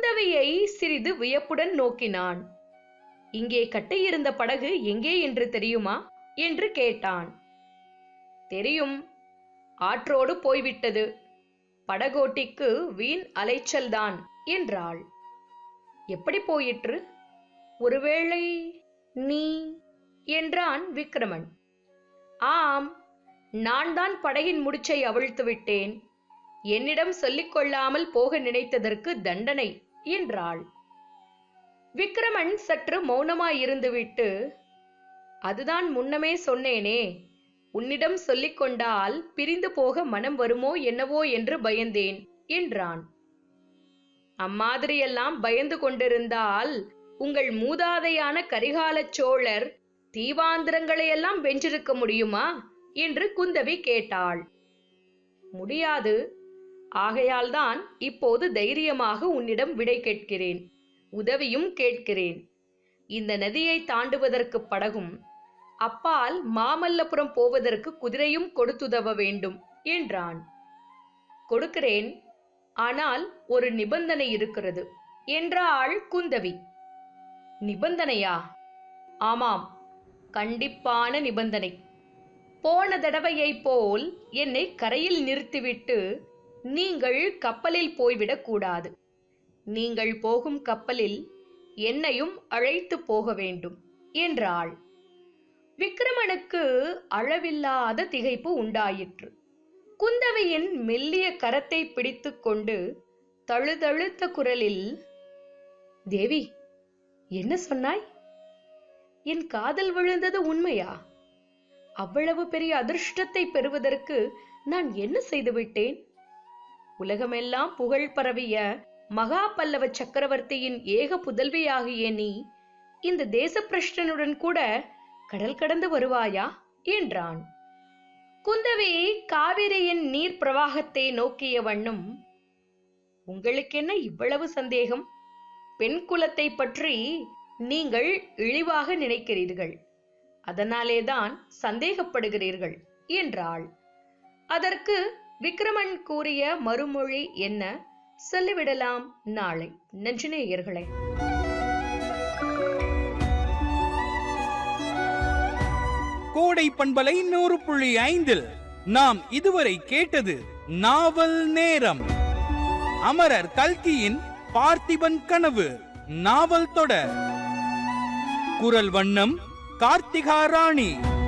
குந்தவையை சிறிது வியப்புடன் நோக்கினான் இங்கே கட்டியிருந்த படகு எங்கே என்று தெரியுமா என்று கேட்டான் தெரியும் ஆற்றோடு போய்விட்டது படகோட்டிக்கு வீண் அலைச்சல்தான் என்றாள் எப்படி போயிற்று ஒருவேளை நீ என்றான் விக்ரமன் ஆம் நான் தான் படகின் முடிச்சை அவிழ்த்து விட்டேன் என்னிடம் சொல்லிக் கொள்ளாமல் போக நினைத்ததற்கு தண்டனை என்றாள் விக்ரமன் சற்று மௌனமாயிருந்துவிட்டு அதுதான் முன்னமே சொன்னேனே உன்னிடம் சொல்லிக் கொண்டால் பிரிந்து போக மனம் வருமோ என்னவோ என்று பயந்தேன் என்றான் அம்மாதிரியெல்லாம் பயந்து கொண்டிருந்தால் உங்கள் மூதாதையான கரிகாலச் சோழர் தீவாந்திரங்களையெல்லாம் வென்றிருக்க முடியுமா என்று குந்தவி கேட்டாள் முடியாது ஆகையால்தான் இப்போது தைரியமாக உன்னிடம் விடை கேட்கிறேன் உதவியும் கேட்கிறேன் இந்த நதியை தாண்டுவதற்கு படகும் அப்பால் மாமல்லபுரம் போவதற்கு குதிரையும் கொடுத்துதவ வேண்டும் என்றான் கொடுக்கிறேன் ஆனால் ஒரு நிபந்தனை இருக்கிறது என்றாள் குந்தவி நிபந்தனையா ஆமாம் கண்டிப்பான நிபந்தனை போன தடவையைப் போல் என்னை கரையில் நிறுத்திவிட்டு நீங்கள் கப்பலில் போய்விடக் கூடாது நீங்கள் போகும் கப்பலில் என்னையும் அழைத்து போக வேண்டும் என்றாள் விக்ரமனுக்கு அளவில்லாத திகைப்பு உண்டாயிற்று குந்தவையின் மெல்லிய கரத்தை பிடித்துக்கொண்டு தழுதழுத்த குரலில் தேவி என்ன சொன்னாய் என் காதல் விழுந்தது உண்மையா அவ்வளவு பெரிய அதிர்ஷ்டத்தை பெறுவதற்கு நான் என்ன செய்துவிட்டேன் உலகமெல்லாம் புகழ் பரவிய மகா பல்லவ சக்கரவர்த்தியின் ஏக புதல்வியாகிய நீ இந்த தேசப்பிரஷ்டனுடன் கூட கடல் கடந்து வருவாயா என்றான் குந்தவி காவிரியின் நீர் பிரவாகத்தை நோக்கிய வண்ணம் உங்களுக்கென்ன இவ்வளவு சந்தேகம் பெண் குலத்தை பற்றி நீங்கள் இழிவாக நினைக்கிறீர்கள் அதனாலேதான் சந்தேகப்படுகிறீர்கள் என்றாள் அதற்கு விக்ரமன் கூறிய மறுமொழி என்ன சொல்லிவிடலாம் நாளை நன்றினேயர்களே கோடை பண்பலை நூறு புள்ளி ஐந்தில் நாம் இதுவரை கேட்டது நாவல் நேரம் அமரர் கல்கியின் பார்த்திபன் கனவு நாவல் தொடர் குரல் வண்ணம் கார்த்திகா ராணி